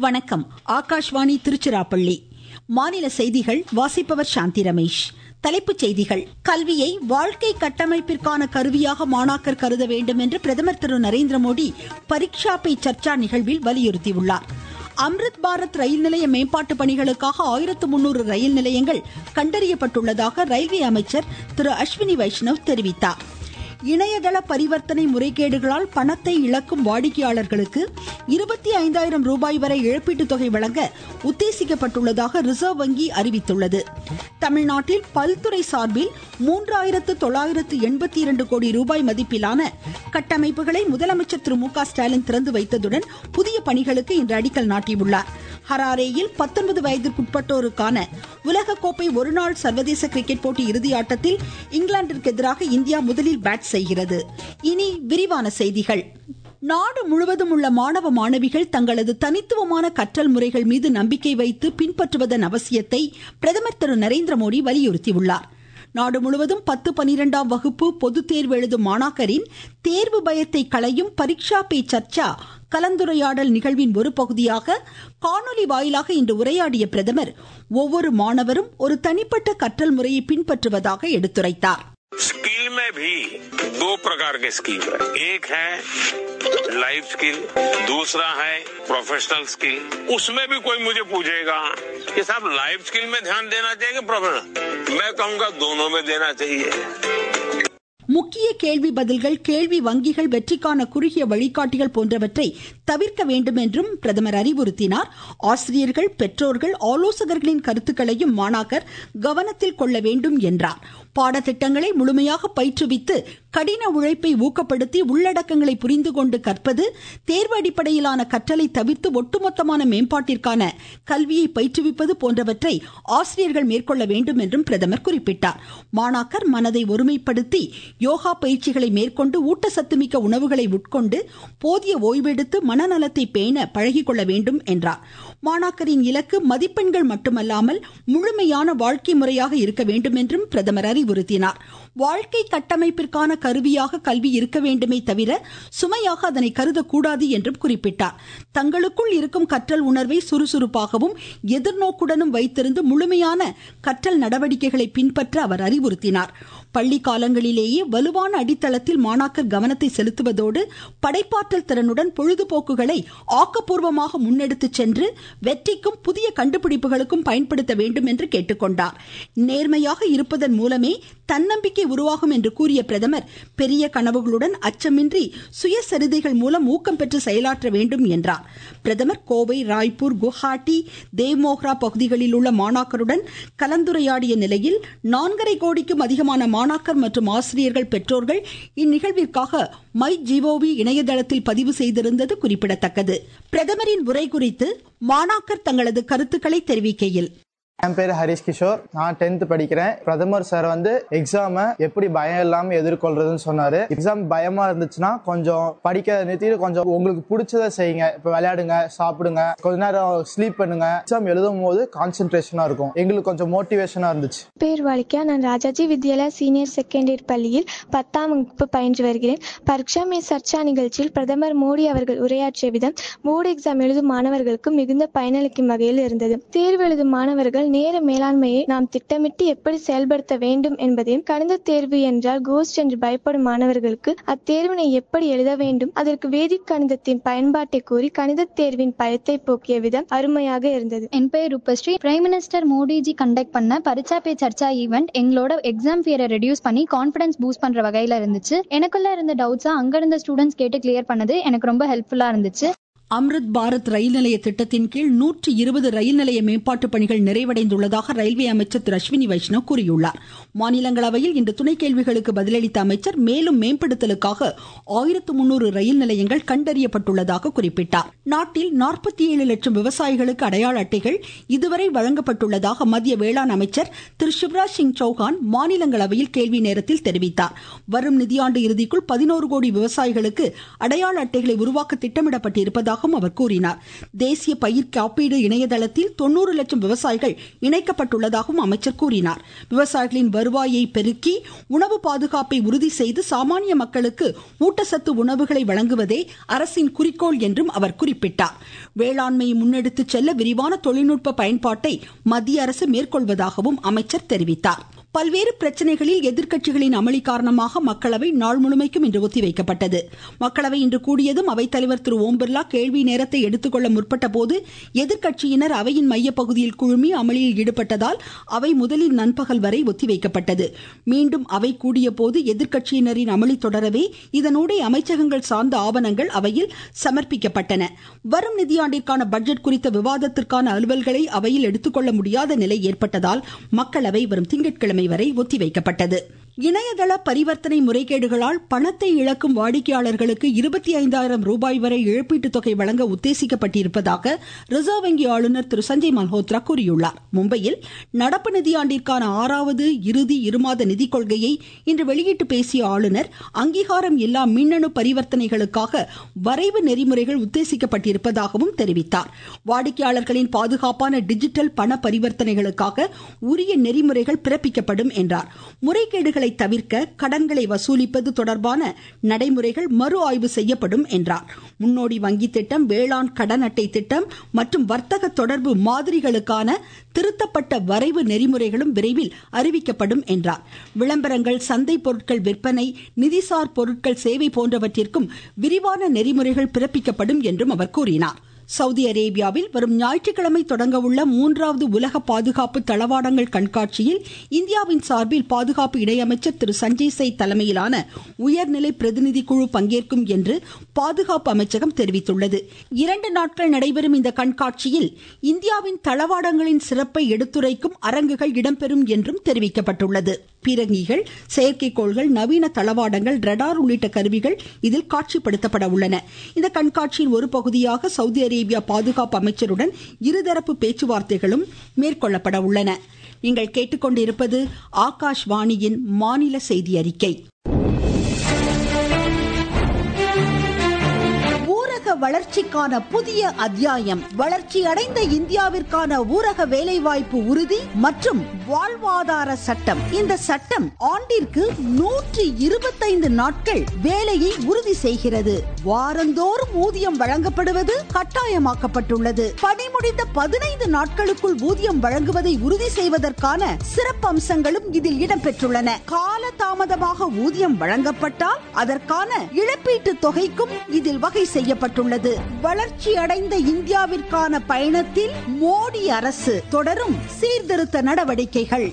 வணக்கம் ஆகாஷ்வாணி திருச்சிராப்பள்ளி மாநில செய்திகள் வாசிப்பவர் சாந்தி ரமேஷ் தலைப்புச் செய்திகள் கல்வியை வாழ்க்கை கட்டமைப்பிற்கான கருவியாக மாணாக்கர் கருத வேண்டும் என்று பிரதமர் திரு நரேந்திர மோடி பரீட்சா பே சர்ச்சா நிகழ்வில் வலியுறுத்தியுள்ளார் அம்ரித் பாரத் ரயில் நிலைய மேம்பாட்டு பணிகளுக்காக ஆயிரத்து முன்னூறு ரயில் நிலையங்கள் கண்டறியப்பட்டுள்ளதாக ரயில்வே அமைச்சர் திரு அஸ்வினி வைஷ்ணவ் தெரிவித்தார் இணையதள பரிவர்த்தனை முறைகேடுகளால் பணத்தை இழக்கும் வாடிக்கையாளர்களுக்கு இருபத்தி ஐந்தாயிரம் ரூபாய் வரை இழப்பீட்டுத் தொகை வழங்க உத்தேசிக்கப்பட்டுள்ளதாக ரிசர்வ் வங்கி அறிவித்துள்ளது தமிழ்நாட்டில் பல்துறை சார்பில் மூன்றாயிரத்து தொள்ளாயிரத்து எண்பத்தி இரண்டு கோடி ரூபாய் மதிப்பிலான கட்டமைப்புகளை முதலமைச்சர் திரு மு க ஸ்டாலின் திறந்து வைத்ததுடன் புதிய பணிகளுக்கு இன்று அடிக்கல் நாட்டியுள்ளார் ஹராரேயில் பத்தொன்பது வயதிற்குட்பட்டோருக்கான உலகக்கோப்பை ஒருநாள் சர்வதேச கிரிக்கெட் போட்டி இறுதி ஆட்டத்தில் இங்கிலாந்திற்கு எதிராக இந்தியா முதலில் பேட் செய்கிறது இனி விரிவான செய்திகள் நாடு முழுவதும் உள்ள மாணவ மாணவிகள் தங்களது தனித்துவமான கற்றல் முறைகள் மீது நம்பிக்கை வைத்து பின்பற்றுவதன் அவசியத்தை பிரதமர் திரு நரேந்திர மோடி வலியுறுத்தியுள்ளார் நாடு முழுவதும் பத்து பனிரெண்டாம் வகுப்பு பொதுத் தேர்வு எழுதும் மாணாக்கரின் தேர்வு பயத்தை களையும் பரீட்சா பே சர்ச்சா கலந்துரையாடல் நிகழ்வின் ஒரு பகுதியாக காணொலி வாயிலாக இன்று உரையாடிய பிரதமர் ஒவ்வொரு மாணவரும் ஒரு தனிப்பட்ட கற்றல் முறையை பின்பற்றுவதாக எடுத்துரைத்தார் स्किल में भी दो प्रकार के स्किल है एक है लाइफ स्किल दूसरा है प्रोफेशनल स्किल उसमें भी कोई मुझे पूछेगा कि साहब लाइफ स्किल में ध्यान देना चाहिए कि प्रोफेशनल मैं कहूंगा दोनों में देना चाहिए முக்கிய கேள்வி பதில்கள் கேள்வி வங்கிகள் வெற்றிக்கான குறுகிய வழிகாட்டிகள் போன்றவற்றை தவிர்க்க வேண்டும் என்றும் பிரதமர் அறிவுறுத்தினார் ஆசிரியர்கள் பெற்றோர்கள் ஆலோசகர்களின் கருத்துக்களையும் மாணாக்கர் கவனத்தில் கொள்ள வேண்டும் என்றார் பாடத்திட்டங்களை முழுமையாக பயிற்றுவித்து கடின உழைப்பை ஊக்கப்படுத்தி உள்ளடக்கங்களை புரிந்து கொண்டு கற்பது தேர்வு அடிப்படையிலான கற்றலை தவிர்த்து ஒட்டுமொத்தமான மேம்பாட்டிற்கான கல்வியை பயிற்றுவிப்பது போன்றவற்றை ஆசிரியர்கள் மேற்கொள்ள வேண்டும் என்றும் பிரதமர் குறிப்பிட்டார் மாணாக்கர் மனதை ஒருமைப்படுத்தி யோகா பயிற்சிகளை மேற்கொண்டு ஊட்டச்சத்துமிக்க உணவுகளை உட்கொண்டு போதிய ஓய்வெடுத்து மனநலத்தை பேண பழகிக்கொள்ள வேண்டும் என்றார் மாணாக்கரின் இலக்கு மதிப்பெண்கள் மட்டுமல்லாமல் முழுமையான வாழ்க்கை முறையாக இருக்க வேண்டும் என்றும் பிரதமர் அறிவுறுத்தினார் வாழ்க்கை கட்டமைப்பிற்கான கருவியாக கல்வி இருக்க வேண்டுமே தவிர சுமையாக அதனை கருதக்கூடாது என்றும் குறிப்பிட்டார் தங்களுக்குள் இருக்கும் கற்றல் உணர்வை சுறுசுறுப்பாகவும் எதிர்நோக்குடனும் வைத்திருந்து முழுமையான கற்றல் நடவடிக்கைகளை பின்பற்ற அவர் அறிவுறுத்தினார் பள்ளி காலங்களிலேயே வலுவான அடித்தளத்தில் மாணாக்கர் கவனத்தை செலுத்துவதோடு படைப்பாற்றல் திறனுடன் பொழுதுபோக்குகளை ஆக்கப்பூர்வமாக முன்னெடுத்து சென்று வெற்றிக்கும் புதிய கண்டுபிடிப்புகளுக்கும் பயன்படுத்த வேண்டும் என்று கேட்டுக்கொண்டார் நேர்மையாக இருப்பதன் மூலமே தன்னம்பிக்கை உருவாகும் என்று கூறிய பிரதமர் பெரிய கனவுகளுடன் அச்சமின்றி சுயசரிதைகள் மூலம் ஊக்கம் பெற்று செயலாற்ற வேண்டும் என்றார் பிரதமர் கோவை ராய்ப்பூர் குவஹாட்டி தேவ்மோஹ்ரா பகுதிகளில் உள்ள மாணாக்கருடன் கலந்துரையாடிய நிலையில் நான்கரை கோடிக்கும் அதிகமான மாணாக்கர் மற்றும் ஆசிரியர்கள் பெற்றோர்கள் இந்நிகழ்விற்காக மை ஜிஓவி இணையதளத்தில் பதிவு செய்திருந்தது குறிப்பிடத்தக்கது பிரதமரின் உரை குறித்து மாணாக்கர் தங்களது கருத்துக்களை தெரிவிக்கையில் என் பேர் ஹரிஷ் கிஷோர் நான் டென்த் படிக்கிறேன் பிரதமர் சார் வந்து எக்ஸாம எப்படி பயம் இல்லாம எதிர்கொள்றதுன்னு சொன்னாரு எக்ஸாம் பயமா இருந்துச்சுன்னா கொஞ்சம் படிக்க நிறுத்திட்டு கொஞ்சம் உங்களுக்கு பிடிச்சதை செய்யுங்க இப்ப விளையாடுங்க சாப்பிடுங்க கொஞ்ச நேரம் ஸ்லீப் பண்ணுங்க எக்ஸாம் எழுதும் போது கான்சென்ட்ரேஷனா இருக்கும் எங்களுக்கு கொஞ்சம் மோட்டிவேஷனா இருந்துச்சு பேர் வாலிக்கா நான் ராஜாஜி வித்யாலயா சீனியர் செகண்டரி பள்ளியில் பத்தாம் வகுப்பு பயின்று வருகிறேன் பரீட்சா மே சர்ச்சா நிகழ்ச்சியில் பிரதமர் மோடி அவர்கள் உரையாற்றிய விதம் போர்டு எக்ஸாம் எழுதும் மாணவர்களுக்கு மிகுந்த பயனளிக்கும் வகையில் இருந்தது தேர்வு எழுதும் மாணவர்கள் நேர மேலாண்மையை நாம் திட்டமிட்டு எப்படி செயல்படுத்த வேண்டும் என்பதையும் கணித தேர்வு என்றால் கோஸ்ட் என்று பயப்படும் மாணவர்களுக்கு அத்தேர்வினை எப்படி எழுத வேண்டும் அதற்கு வேதிக் கணிதத்தின் பயன்பாட்டை கூறி கணித தேர்வின் பயத்தை போக்கிய விதம் அருமையாக இருந்தது என் பேர் Rupashree prime minister Modiji conduct பண்ண பரிச்சா பே சர்ச்சா ஈவெண்ட் எங்களோட எக்ஸாம் ஃபியரை ரெடியூஸ் பண்ணி கான்ஃபிடன்ஸ் பூஸ்ட் பண்ற வகையில இருந்துச்சு எனக்குள்ள இருந்த டவுட்ஸா அங்க இருந்த ஸ்டூடெண்ட்ஸ் கேட்டு கிளியர் பண்ணது எனக்கு ரொம்ப ஹெல்ப்ஃபுல்லா இருந்துச்சு அம்ரித் பாரத் ரயில் நிலைய திட்டத்தின் கீழ் நூற்றி இருபது ரயில் நிலைய மேம்பாட்டு பணிகள் நிறைவடைந்துள்ளதாக ரயில்வே அமைச்சர் திரு அஸ்வினி வைஷ்ணவ் கூறியுள்ளார் மாநிலங்களவையில் இன்று துணை கேள்விகளுக்கு பதிலளித்த அமைச்சர் மேலும் மேம்படுத்தலுக்காக ஆயிரத்து முன்னூறு ரயில் நிலையங்கள் கண்டறியப்பட்டுள்ளதாக குறிப்பிட்டார் நாட்டில் நாற்பத்தி ஏழு லட்சம் விவசாயிகளுக்கு அடையாள அட்டைகள் இதுவரை வழங்கப்பட்டுள்ளதாக மத்திய வேளாண் அமைச்சர் திரு சிவராஜ் சிங் சௌஹான் மாநிலங்களவையில் கேள்வி நேரத்தில் தெரிவித்தார் வரும் நிதியாண்டு இறுதிக்குள் பதினோரு கோடி விவசாயிகளுக்கு அடையாள அட்டைகளை உருவாக்க திட்டமிடப்பட்டிருப்பதாக உள்ளதாகவும் அவர் கூறினார் தேசிய பயிர் காப்பீடு இணையதளத்தில் தொண்ணூறு லட்சம் விவசாயிகள் இணைக்கப்பட்டுள்ளதாகவும் அமைச்சர் கூறினார் விவசாயிகளின் வருவாயை பெருக்கி உணவு பாதுகாப்பை உறுதி செய்து சாமானிய மக்களுக்கு ஊட்டச்சத்து உணவுகளை வழங்குவதே அரசின் குறிக்கோள் என்றும் அவர் குறிப்பிட்டார் வேளாண்மையை முன்னெடுத்து செல்ல விரிவான தொழில்நுட்ப பயன்பாட்டை மத்திய அரசு மேற்கொள்வதாகவும் அமைச்சர் தெரிவித்தார் பல்வேறு பிரச்சனைகளில் எதிர்க்கட்சிகளின் அமளி காரணமாக மக்களவை நாள் முழுமைக்கும் இன்று ஒத்திவைக்கப்பட்டது மக்களவை இன்று கூடியதும் அவைத்தலைவர் திரு ஓம் பிர்லா கேள்வி நேரத்தை எடுத்துக்கொள்ள முற்பட்ட போது எதிர்க்கட்சியினர் அவையின் மையப்பகுதியில் குழுமி அமளியில் ஈடுபட்டதால் அவை முதலில் நண்பகல் வரை ஒத்திவைக்கப்பட்டது மீண்டும் அவை கூடிய போது எதிர்க்கட்சியினரின் அமளி தொடரவே இதனூடே அமைச்சகங்கள் சார்ந்த ஆவணங்கள் அவையில் சமர்ப்பிக்கப்பட்டன வரும் நிதியாண்டிற்கான பட்ஜெட் குறித்த விவாதத்திற்கான அலுவல்களை அவையில் எடுத்துக்கொள்ள முடியாத நிலை ஏற்பட்டதால் மக்களவை வரும் திங்கட்கிழமை வரை ஒத்திவைக்கப்பட்டது இணையதள பரிவர்த்தனை முறைகேடுகளால் பணத்தை இழக்கும் வாடிக்கையாளர்களுக்கு இருபத்தி ஐந்தாயிரம் ரூபாய் வரை இழப்பீட்டுத் தொகை வழங்க உத்தேசிக்கப்பட்டிருப்பதாக ரிசர்வ் வங்கி ஆளுநர் திரு சஞ்சய் மல்ஹோத்ரா கூறியுள்ளார் மும்பையில் நடப்பு நிதியாண்டிற்கான ஆறாவது இறுதி இருமாத நிதிக் கொள்கையை இன்று வெளியிட்டு பேசிய ஆளுநர் அங்கீகாரம் இல்லா மின்னணு பரிவர்த்தனைகளுக்காக வரைவு நெறிமுறைகள் உத்தேசிக்கப்பட்டிருப்பதாகவும் தெரிவித்தார் வாடிக்கையாளர்களின் பாதுகாப்பான டிஜிட்டல் பண பரிவர்த்தனைகளுக்காக உரிய நெறிமுறைகள் பிறப்பிக்கப்படும் என்றார் முறைகேடுகளை தவிர்க்க கடன்களை வசூலிப்பது தொடர்பான நடைமுறைகள் மறு ஆய்வு செய்யப்படும் என்றார் முன்னோடி வங்கி திட்டம் வேளாண் கடன் அட்டை திட்டம் மற்றும் வர்த்தக தொடர்பு மாதிரிகளுக்கான திருத்தப்பட்ட வரைவு நெறிமுறைகளும் விரைவில் அறிவிக்கப்படும் என்றார் விளம்பரங்கள் சந்தை பொருட்கள் விற்பனை நிதிசார் பொருட்கள் சேவை போன்றவற்றிற்கும் விரிவான நெறிமுறைகள் பிறப்பிக்கப்படும் என்றும் அவர் கூறினார் சவுதி அரேபியாவில் வரும் ஞாயிற்றுக்கிழமை தொடங்க உள்ள மூன்றாவது உலக பாதுகாப்பு தளவாடங்கள் கண்காட்சியில் இந்தியாவின் சார்பில் பாதுகாப்பு இணையமைச்சர் திரு சஞ்சய் சை தலைமையிலான உயர்நிலை பிரதிநிதி குழு பங்கேற்கும் என்று பாதுகாப்பு அமைச்சகம் தெரிவித்துள்ளது இரண்டு நாட்கள் நடைபெறும் இந்த கண்காட்சியில் இந்தியாவின் தளவாடங்களின் சிறப்பை எடுத்துரைக்கும் அரங்குகள் இடம்பெறும் என்றும் தெரிவிக்கப்பட்டுள்ளது பீரங்கிகள் செயற்கைக்கோள்கள் நவீன தளவாடங்கள் ரடார் உள்ளிட்ட கருவிகள் இதில் காட்சிப்படுத்தப்பட உள்ளன இந்த கண்காட்சியின் ஒரு பகுதியாக சவுதி அரேபியா பாதுகாப்பு அமைச்சருடன் இருதரப்பு பேச்சுவார்த்தைகளும் மேற்கொள்ளப்பட உள்ளன நீங்கள் கேட்டுக்கொண்டிருப்பது ஆகாஷ்வாணியின் மாநில செய்தி அறிக்கை ஊரக வளர்ச்சிக்கான புதிய அத்தியாயம் வளர்ச்சி அடைந்த இந்தியாவிற்கான ஊரக வேலைவாய்ப்பு உறுதி மற்றும் வாழ்வாதார சட்டம் இந்த சட்டம் ஆண்டிற்கு நூற்றி இருபத்தைந்து நாட்கள் வேலையை உறுதி செய்கிறது வாரந்தோறும் ஊதியம் வழங்கப்படுவது கட்டாயமாக்கப்பட்டுள்ளது பணி முடிந்த பதினைந்து நாட்களுக்குள் ஊதியம் வழங்குவதை உறுதி செய்வதற்கான சிறப்பு அம்சங்களும் இதில் இடம்பெற்றுள்ளன கால தாமதமாக ஊதியம் வழங்கப்பட்டால் அதற்கான இழப்பீட்டு தொகைக்கும் இதில் வகை செய்யப்பட்டுள்ளது வளர்ச்சி அடைந்த இந்தியாவிற்கான பயணத்தில் மோடி அரசு தொடரும் சீர்திருத்த நடவடிக்கைகள்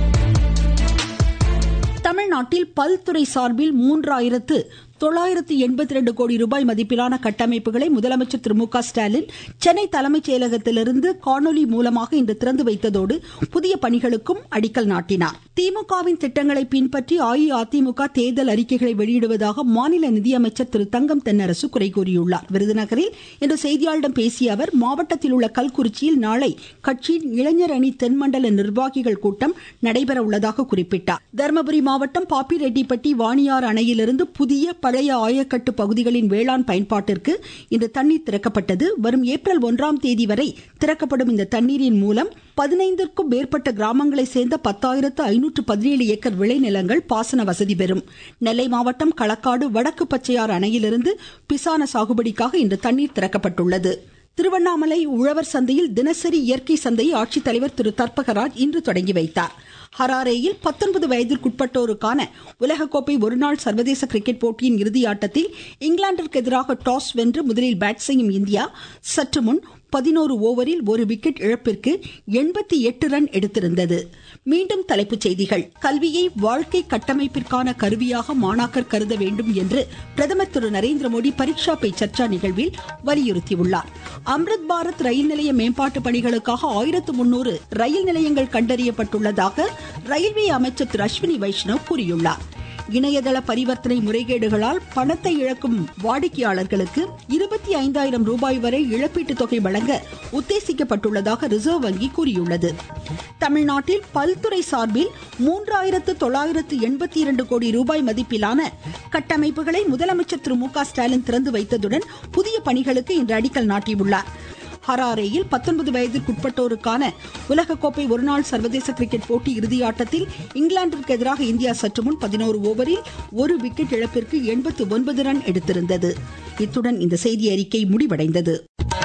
தமிழ்நாட்டில் பல்துறை சார்பில் மூன்றாயிரத்து தொள்ளாயிரத்து எண்பத்தி ரெண்டு கோடி ரூபாய் மதிப்பிலான கட்டமைப்புகளை முதலமைச்சர் திரு மு க ஸ்டாலின் சென்னை தலைமைச் செயலகத்திலிருந்து காணொலி மூலமாக இன்று திறந்து வைத்ததோடு புதிய பணிகளுக்கும் அடிக்கல் நாட்டினார் திமுகவின் திட்டங்களை பின்பற்றி அஇஅதிமுக தேர்தல் அறிக்கைகளை வெளியிடுவதாக மாநில நிதியமைச்சர் திரு தங்கம் தென்னரசு குறை கூறியுள்ளார் விருதுநகரில் இன்று செய்தியாளர்களிடம் பேசிய அவர் மாவட்டத்தில் உள்ள கல்குறிச்சியில் நாளை கட்சியின் இளைஞர் அணி தென்மண்டல நிர்வாகிகள் கூட்டம் நடைபெற உள்ளதாக குறிப்பிட்டார் தருமபுரி மாவட்டம் பாப்பிரெட்டிப்பட்டி வாணியார் அணையிலிருந்து புதிய பழைய ஆயக்கட்டு பகுதிகளின் வேளாண் பயன்பாட்டிற்கு இன்று தண்ணீர் திறக்கப்பட்டது வரும் ஏப்ரல் ஒன்றாம் தேதி வரை திறக்கப்படும் இந்த தண்ணீரின் மூலம் பதினைந்திற்கும் மேற்பட்ட கிராமங்களை சேர்ந்த பத்தாயிரத்து ஐநூற்று பதினேழு ஏக்கர் விளைநிலங்கள் பாசன வசதி பெறும் நெல்லை மாவட்டம் களக்காடு வடக்கு பச்சையாறு அணையிலிருந்து பிசான சாகுபடிக்காக இன்று தண்ணீர் திறக்கப்பட்டுள்ளது திருவண்ணாமலை உழவர் சந்தையில் தினசரி இயற்கை சந்தையை ஆட்சித்தலைவர் திரு தர்பகராஜ் இன்று தொடங்கி வைத்தார் ஹராரேயில் பத்தொன்பது வயதிற்குட்பட்டோருக்கான உலகக்கோப்பை ஒருநாள் சர்வதேச கிரிக்கெட் போட்டியின் இறுதி ஆட்டத்தில் இங்கிலாந்திற்கு எதிராக டாஸ் வென்று முதலில் பேட் செய்யும் இந்தியா சற்று முன் பதினோரு ஓவரில் ஒரு விக்கெட் இழப்பிற்கு எண்பத்தி எட்டு ரன் எடுத்திருந்தது மீண்டும் தலைப்புச் செய்திகள் கல்வியை வாழ்க்கை கட்டமைப்பிற்கான கருவியாக மாணாக்கர் கருத வேண்டும் என்று பிரதமர் திரு நரேந்திர மோடி பரீட்சா பே சர்ச்சா நிகழ்வில் வலியுறுத்தியுள்ளார் அம்ரித் பாரத் ரயில் நிலைய மேம்பாட்டு பணிகளுக்காக ஆயிரத்து முன்னூறு ரயில் நிலையங்கள் கண்டறியப்பட்டுள்ளதாக ரயில்வே அமைச்சர் திரு அஸ்வினி வைஷ்ணவ் கூறியுள்ளார் இணையதள பரிவர்த்தனை முறைகேடுகளால் பணத்தை இழக்கும் வாடிக்கையாளர்களுக்கு இருபத்தி ஐந்தாயிரம் ரூபாய் வரை இழப்பீட்டுத் தொகை வழங்க உத்தேசிக்கப்பட்டுள்ளதாக ரிசர்வ் வங்கி கூறியுள்ளது தமிழ்நாட்டில் பல்துறை சார்பில் மூன்றாயிரத்து தொள்ளாயிரத்து எண்பத்தி இரண்டு கோடி ரூபாய் மதிப்பிலான கட்டமைப்புகளை முதலமைச்சர் திரு மு க ஸ்டாலின் திறந்து வைத்ததுடன் புதிய பணிகளுக்கு இன்று அடிக்கல் நாட்டியுள்ளார் ஹராரேயில் பத்தொன்பது வயதிற்குட்பட்டோருக்கான உலகக்கோப்பை ஒருநாள் சர்வதேச கிரிக்கெட் போட்டி இறுதியாட்டத்தில் இங்கிலாந்திற்கு எதிராக இந்தியா சற்று முன் பதினோரு ஓவரில் ஒரு விக்கெட் இழப்பிற்கு எண்பத்து ஒன்பது ரன் எடுத்திருந்தது இத்துடன் இந்த செய்தி அறிக்கை முடிவடைந்தது